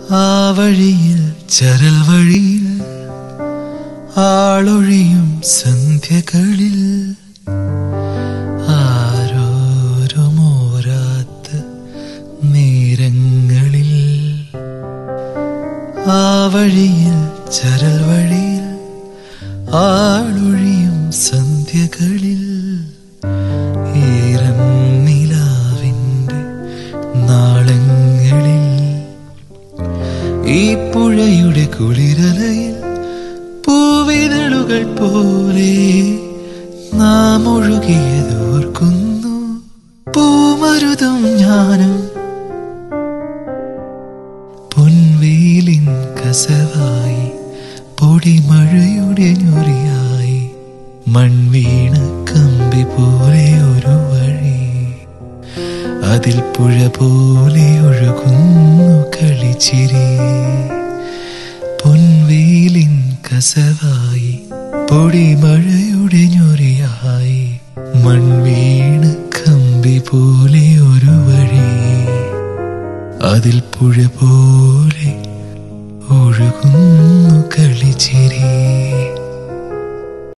ആ വഴിയിൽ ചരൽ വഴിയിൽ ആളൊഴിയും സന്ധ്യകളിൽ ആരോരും ഓരാത്ത നേരങ്ങളിൽ ആ വഴിയിൽ ചരൽ വഴിയിൽ ആളൊഴിയും സന്ധ്യകളിൽ ഈരം നിലാവിൻ്റെ നാളങ്ങളിൽ ഈ പുഴയുടെ കുളിരലയിൽ പൂവിതളുകൾ പോലെ നാം ഒഴുകിയതോർക്കുന്നു പൂമരുതും ഞാനും പൊൻവേലിൻ കസവായി പൊടിമഴയുടെ ഞൊറിയായി മൺവീണ കമ്പി പോലെ ഒരു വഴി അതിൽ പുഴ പോലെ ഒഴുകുന്നു കളിച്ചിരി പൊൻവേലിൻ കസവായി പൊടിമഴയുടെ ഞൊറിയായി മൺവീണ കമ്പി പോലെ ഒരു വഴി അതിൽ പുഴ പോലെ ഒഴുകുന്നു കളിച്ചിരി